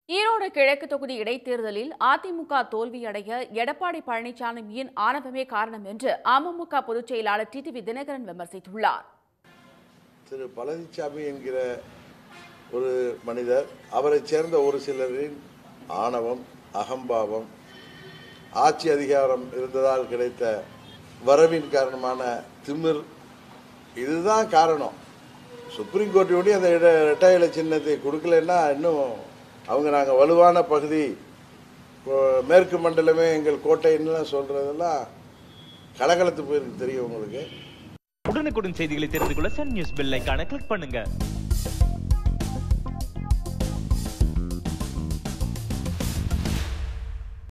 ஈரோடு கிழக்கு தொகுதி இடைத்தேர்தலில் அதிமுக தோல்வியடைய எடப்பாடி பழனிசாமியின் ஆணவமே காரணம் என்று அமமுக பொதுச் செயலாளர் டிடிவி தினகரன் விமர்சித்துள்ளார் திரு பழனிசாமி என்கிற ஒரு மனிதர் அவரைச் சேர்ந்த ஒரு சிலரின் ஆணவம் அகம்பாவம் ஆட்சி அதிகாரம் இருந்ததால் கிடைத்த வரவின் காரணமான திமிர் இதுதான் காரணம் சுப்ரீம் கோர்ட்டினுடைய அந்த இட இரட்டை இலை சின்னத்தை கொடுக்கலன்னா இன்னும் அவங்க நாங்கள் வலுவான பகுதி இப்போ மேற்கு மண்டலமே எங்கள் கோட்டைன்னுலாம் சொல்கிறதெல்லாம் கலகலத்து போயிருக்கு தெரியும் உங்களுக்கு உடனுக்குடன் செய்திகளை தெரிந்து கொள்ள சன் நியூஸ் பெல் ஐகானை கிளிக் பண்ணுங்க